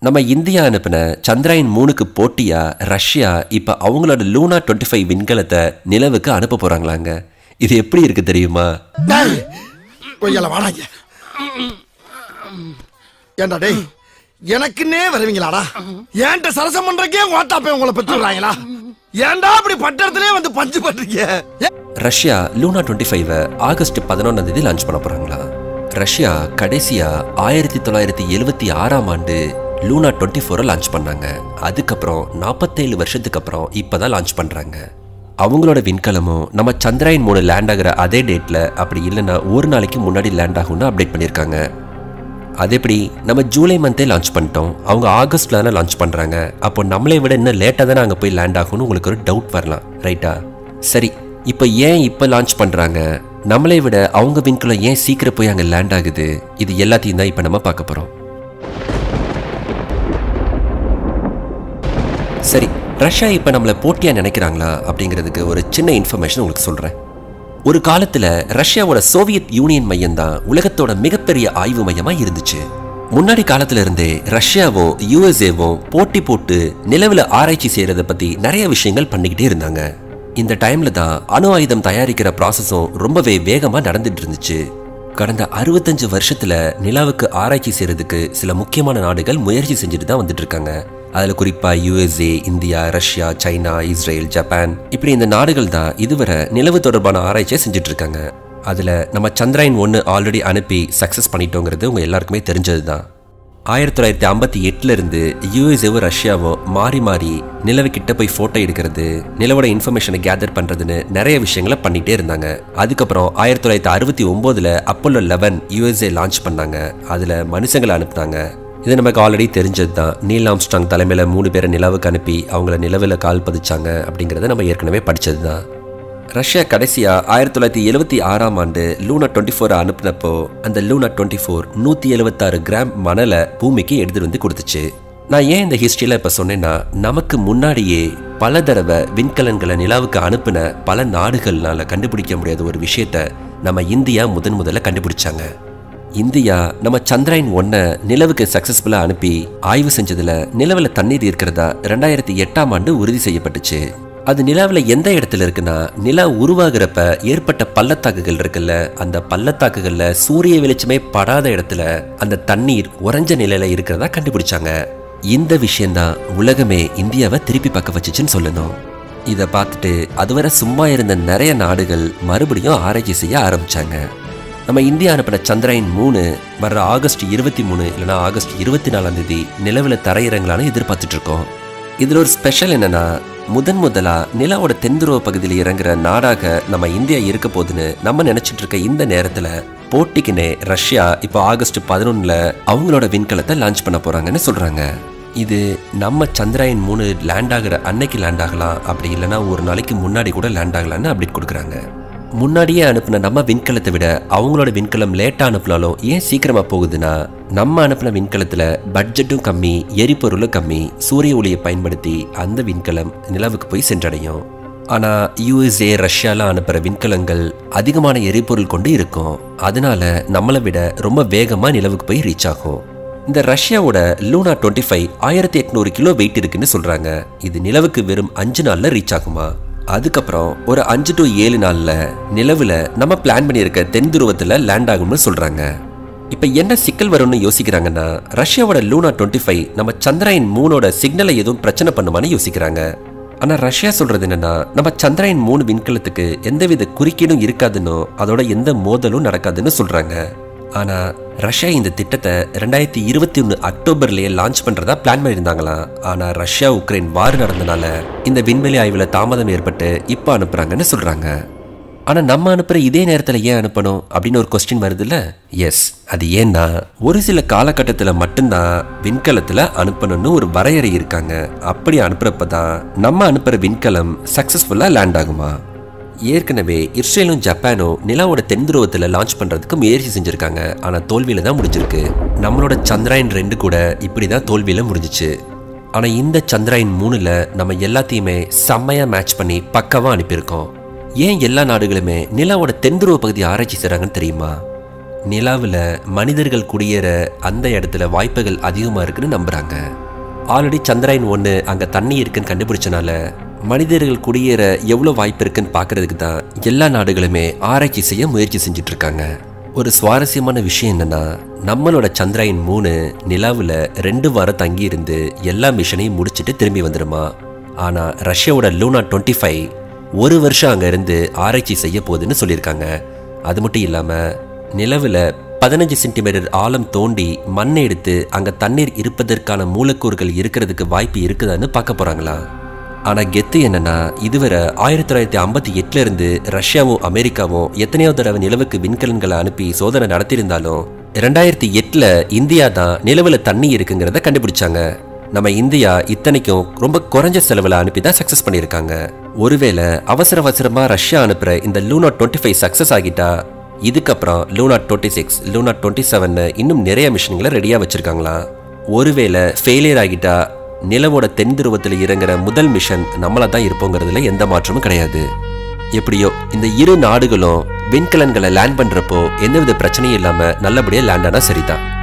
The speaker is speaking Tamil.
நம்ம இந்தியா அனுப்பின சந்திராயன் மூணுக்கு போட்டியா ரஷ்யா இப்போ அவங்களோட லூனா டுவெண்ட்டி ஃபைவ் விண்கலத்தை நிலவுக்கு அனுப்ப போறாங்களாங்க இது எப்படி இருக்கு தெரியுமா டேய் கொய்யால வாடாங்க ஏண்டா டேய் எனக்குன்னே வருவீங்களாடா ஏன்ட்ட சரசம் பண்றக்கே ஓட்டாப்பே உங்களை பெற்று விடுறாங்களா ஏன்டா அப்படி பட்டத்திலே வந்து பஞ்சு பண்றீங்க ஏ- ரஷ்யா லூனா டுவெண்ட்டி ஃபைவை ஆகஸ்ட் பதினொன்றாம் தேதி லான்ச் பண்ண போறாங்களா ரஷ்யா கடைசியா ஆயிரத்தி தொள்ளாயிரத்தி எழுவத்தி ஆறாம் ஆண்டு லூனா டுவெண்ட்டி ஃபோரை லான்ச் பண்ணாங்க அதுக்கப்புறம் நாற்பத்தேழு வருஷத்துக்கு அப்புறம் இப்போதான் லான்ச் பண்றாங்க அவங்களோட விண்கலமும் நம்ம சந்திராயன் மூணு லேண்ட் ஆகிற அதே டேட்ல அப்படி இல்லைன்னா ஒரு நாளைக்கு முன்னாடி லேண்ட் ஆகும்னு அப்டேட் பண்ணியிருக்காங்க அது எப்படி நம்ம ஜூலை மந்தே லான்ச் பண்ணிட்டோம் அவங்க ஆகஸ்ட்ல தானே லான்ச் பண்றாங்க அப்போ நம்மளை விட இன்னும் லேட்டாக தானே அங்கே போய் லேண்ட் ஆகும்னு உங்களுக்கு ஒரு டவுட் வரலாம் ரைட்டா சரி இப்போ ஏன் இப்போ லான்ச் பண்றாங்க நம்மளை விட அவங்க விண்கலம் ஏன் சீக்கிரம் போய் அங்கே லேண்ட் ஆகுது இது எல்லாத்தையும் தான் இப்போ நம்ம பார்க்க போறோம் சரி ரஷ்யா இப்போ நம்மளை போட்டியா நினைக்கிறாங்களா அப்படிங்கிறதுக்கு ஒரு சின்ன இன்ஃபர்மேஷன் உங்களுக்கு சொல்றேன் ஒரு காலத்துல ரஷ்யாவோட சோவியத் யூனியன் மையம் தான் உலகத்தோட மிகப்பெரிய ஆய்வு மையமா இருந்துச்சு முன்னாடி காலத்துல இருந்தே ரஷ்யாவும் யுஎஸ்ஏவும் போட்டி போட்டு நிலவுல ஆராய்ச்சி செய்யறத பத்தி நிறைய விஷயங்கள் பண்ணிக்கிட்டே இருந்தாங்க இந்த டைம்ல தான் அணு ஆயுதம் தயாரிக்கிற ப்ராசஸும் ரொம்பவே வேகமா நடந்துட்டு இருந்துச்சு கடந்த அறுபத்தஞ்சு வருஷத்துல நிலாவுக்கு ஆராய்ச்சி செய்யறதுக்கு சில முக்கியமான நாடுகள் முயற்சி செஞ்சுட்டு தான் வந்துட்டு இருக்காங்க அதுல குறிப்பா U S A India Russia China Israel Japan இப்படி இந்த நாடுகள் தான் இதுவரை நிலவு தொடர்பான ஆராய்ச்சியை செஞ்சுட்டு இருக்காங்க அதுல நம்ம சந்திராயன் ஒன்று ஆல்ரெடி அனுப்பி சக்சஸ் பண்ணிட்டோங்கிறது உங்க எல்லாருக்குமே தெரிஞ்சது தான் ஆயிரத்தி தொள்ளாயிரத்தி ஐம்பத்தி எட்டுல இருந்து யூஎஸ்ஏவும் ரஷ்யாவும் மாறி மாறி நிலவு கிட்ட போய் போட்டோ எடுக்கிறது நிலவோட இன்ஃபர்மேஷனை கேதர் பண்றதுன்னு நிறைய விஷயங்களை பண்ணிட்டே இருந்தாங்க அதுக்கப்புறம் ஆயிரத்தி தொள்ளாயிரத்தி அறுபத்தி ஒன்பதுல அப்போலோ லெவன் யூஎஸ்ஏ லான்ச் பண்ணாங்க அதுல மனுஷங்களை அனுப்புனாங்க இது நமக்கு ஆல்ரெடி தெரிஞ்சது தான் நீல் ஆம்ஸ்ட்ராங் தலைமையில மூணு பேரை நிலவுக்கு அனுப்பி அவங்கள நிலவில் கால் பதிச்சாங்க அப்படிங்கிறத நம்ம ஏற்கனவே படிச்சது தான் ரஷ்யா கடைசியா ஆயிரத்தி தொள்ளாயிரத்தி எழுவத்தி ஆறாம் ஆண்டு லூனா டுவெண்ட்டி ஃபோரை அனுப்புனப்போ அந்த லூனா டுவெண்ட்டி ஃபோர் நூற்றி எழுபத்தாறு கிராம் மணலை பூமிக்கு எடுத்துட்டு வந்து கொடுத்துச்சு நான் ஏன் இந்த ஹிஸ்ட்ரியில் இப்போ சொன்னேன்னா நமக்கு முன்னாடியே பல தடவை விண்கலன்களை நிலாவுக்கு அனுப்பின பல நாடுகள்னால கண்டுபிடிக்க முடியாத ஒரு விஷயத்த நம்ம இந்தியா முதன் முதல்ல கண்டுபிடிச்சாங்க இந்தியா நம்ம சந்திராயன் ஒன்னை நிலவுக்கு சக்சஸ்ஃபுல்லாக அனுப்பி ஆய்வு செஞ்சதுல நிலவில் தண்ணீர் இருக்கிறதா ரெண்டாயிரத்தி எட்டாம் ஆண்டு உறுதி செய்யப்பட்டுச்சு அது நிலாவில் எந்த இடத்துல இருக்குன்னா நிலா உருவாகிறப்ப ஏற்பட்ட பள்ளத்தாக்குகள் இருக்குல்ல அந்த பள்ளத்தாக்குகள்ல சூரிய வெளிச்சமே படாத இடத்துல அந்த தண்ணீர் உறைஞ்ச நிலையில இருக்கிறதா கண்டுபிடிச்சாங்க இந்த விஷயம்தான் உலகமே இந்தியாவை திருப்பி பார்க்க வச்சுச்சுன்னு சொல்லணும் இதை பார்த்துட்டு அதுவரை சும்மா இருந்த நிறைய நாடுகள் மறுபடியும் ஆராய்ச்சி செய்ய ஆரம்பிச்சாங்க நம்ம இந்தியா அனுப்பின சந்திராயன் மூணு வர்ற ஆகஸ்ட் இருபத்தி மூணு இல்லைனா ஆகஸ்ட் இருபத்தி நாலாம் தேதி நிலவில் தரையிறங்கலான்னு எதிர்பார்த்துட்டு இருக்கோம் இதில் ஒரு ஸ்பெஷல் என்னன்னா முதன் முதலா நிலாவோட தென்துருவ பகுதியில் இறங்குற நாடாக நம்ம இந்தியா இருக்க போகுதுன்னு நம்ம நினைச்சிட்டு இருக்க இந்த நேரத்துல போட்டிக்குனே ரஷ்யா இப்போ ஆகஸ்ட் பதினொன்னுல அவங்களோட விண்கலத்தை லான்ச் பண்ண போறாங்கன்னு சொல்றாங்க இது நம்ம சந்திராயன் மூணு லேண்ட் ஆகுற அன்னைக்கு லேண்ட் ஆகலாம் அப்படி இல்லைன்னா ஒரு நாளைக்கு முன்னாடி கூட லேண்ட் ஆகலாம்னு அப்டேட் கொடுக்குறாங்க முன்னாடியே அனுப்பின நம்ம விண்கலத்தை விட அவங்களோட விண்கலம் லேட்டாக அனுப்பினாலும் ஏன் சீக்கிரமாக போகுதுன்னா நம்ம அனுப்பின விண்கலத்தில் பட்ஜெட்டும் கம்மி எரிபொருளும் கம்மி சூரிய ஒளியை பயன்படுத்தி அந்த விண்கலம் நிலவுக்கு போய் சென்றடையும் ஆனால் யூஎஸ்ஏ ரஷ்யாலாம் அனுப்புகிற விண்கலங்கள் அதிகமான எரிபொருள் கொண்டு இருக்கும் அதனால நம்மளை விட ரொம்ப வேகமாக நிலவுக்கு போய் ரீச் ஆகும் இந்த ரஷ்யாவோட லூனா டுவெண்ட்டி ஃபைவ் ஆயிரத்தி எட்நூறு கிலோ வெயிட் இருக்குன்னு சொல்றாங்க இது நிலவுக்கு வெறும் அஞ்சு நாள்ல ரீச் ஆகுமா அதுக்கப்புறம் ஒரு அஞ்சு டு ஏழு நாள்ல நிலவுல நம்ம பிளான் பண்ணியிருக்க தென் துருவத்துல லேண்ட் ஆகும்னு சொல்றாங்க இப்ப என்ன சிக்கல் வரும்னு யோசிக்கிறாங்கன்னா ரஷ்யாவோட லூனா டுவெண்ட்டி ஃபைவ் நம்ம சந்திராயன் மூணோட சிக்னலை எதுவும் பிரச்சனை பண்ணுமான்னு யோசிக்கிறாங்க ஆனா ரஷ்யா சொல்றது என்னன்னா நம்ம சந்திராயன் மூணு விண்கலத்துக்கு எந்தவித குறுக்கீடும் இருக்காதுன்னு அதோட எந்த மோதலும் நடக்காதுன்னு சொல்றாங்க ஆனா ரஷ்யா இந்த திட்டத்தை ரெண்டாயிரத்தி இருபத்தி ஒன்று அக்டோபர்லயே லான்ச் பண்றதா பிளான் பண்ணியிருந்தாங்களாம் ஆனா ரஷ்யா உக்ரைன் வார் நடந்தனால இந்த விண்வெளி ஆய்வுல தாமதம் ஏற்பட்டு இப்போ அனுப்புறாங்கன்னு சொல்றாங்க ஆனா நம்ம அனுப்புற இதே நேரத்துல ஏன் அனுப்பணும் அப்படின்னு ஒரு கொஸ்டின் வருதுல்ல எஸ் அது ஏன்னா ஒரு சில காலகட்டத்தில் மட்டும்தான் விண்கலத்துல அனுப்பணும்னு ஒரு வரையறை இருக்காங்க அப்படி அனுப்புறப்ப தான் நம்ம அனுப்புற விண்கலம் சக்சஸ்ஃபுல்லா லேண்ட் ஆகுமா ஏற்கனவே இஸ்ரேலும் ஜப்பானும் நிலாவோட தென் துருவத்துல லான்ச் பண்றதுக்கு முயற்சி செஞ்சிருக்காங்க ஆனா தோல்வியில தான் முடிஞ்சிருக்கு நம்மளோட சந்திராயன் ரெண்டு கூட இப்படிதான் தோல்வியில முடிஞ்சிச்சு ஆனா இந்த சந்திராயன் மூணுல நம்ம எல்லாத்தையுமே செம்மையா மேட்ச் பண்ணி பக்கவா அனுப்பியிருக்கோம் ஏன் எல்லா நாடுகளுமே நிலாவோட தென் துருவ பகுதி ஆராய்ச்சி செய்றாங்கன்னு தெரியுமா நிலாவில் மனிதர்கள் குடியேற அந்த இடத்துல வாய்ப்புகள் அதிகமாக இருக்குன்னு நம்புகிறாங்க ஆல்ரெடி சந்திராயன் ஒன்று அங்கே தண்ணி இருக்குன்னு கண்டுபிடிச்சனால மனிதர்கள் குடியேற எவ்வளோ வாய்ப்பு இருக்குன்னு பார்க்கறதுக்கு தான் எல்லா நாடுகளுமே ஆராய்ச்சி செய்ய முயற்சி செஞ்சுட்டு இருக்காங்க ஒரு சுவாரஸ்யமான விஷயம் என்னன்னா நம்மளோட சந்திராயன் மூணு நிலாவில் ரெண்டு வாரம் தங்கி இருந்து எல்லா மிஷனையும் முடிச்சுட்டு திரும்பி வந்துடுமா ஆனால் ரஷ்யாவோட லூனா டுவெண்ட்டி ஃபைவ் ஒரு வருஷம் அங்கே இருந்து ஆராய்ச்சி செய்ய போகுதுன்னு சொல்லியிருக்காங்க அது மட்டும் இல்லாமல் நிலவில் பதினஞ்சு சென்டிமீட்டர் ஆழம் தோண்டி மண்ணை எடுத்து அங்கே தண்ணீர் இருப்பதற்கான மூலக்கூறுகள் இருக்கிறதுக்கு வாய்ப்பு இருக்குதான்னு பார்க்க போகிறாங்களா ஆனால் கெத்து என்னன்னா இதுவரை ஆயிரத்தி தொள்ளாயிரத்தி ஐம்பத்தி எட்டுல இருந்து ரஷ்யாவும் அமெரிக்காவும் எத்தனையோ தடவை நிலவுக்கு விண்கலன்களை அனுப்பி சோதனை நடத்தியிருந்தாலும் ரெண்டாயிரத்தி எட்டுல இந்தியா தான் நிலவில் தண்ணி இருக்குங்கிறத கண்டுபிடிச்சாங்க நம்ம இந்தியா இத்தனைக்கும் ரொம்ப குறைஞ்ச செலவில் அனுப்பி தான் சக்ஸஸ் பண்ணியிருக்காங்க ஒருவேளை அவசர அவசரமாக ரஷ்யா அனுப்புகிற இந்த லூனா டுவெண்ட்டி ஃபைவ் சக்ஸஸ் ஆகிட்டா இதுக்கப்புறம் Luna twenty six Luna twenty seven இன்னும் நிறைய மிஷின்களை ரெடியாக வச்சுருக்காங்களா ஒருவேளை ஃபெயிலியர் ஆகிட்டா நிலவோட தென் துருவத்தில் இறங்குற முதல் மிஷன் நம்மளா தான் இருப்போங்கிறதுல எந்த மாற்றமும் கிடையாது எப்படியோ இந்த இரு நாடுகளும் விண்கலன்களை லேண்ட் பண்ணுறப்போ எந்தவித பிரச்சனையும் இல்லாமல் நல்லபடியாக லேண்ட் ஆனால் சரிதான்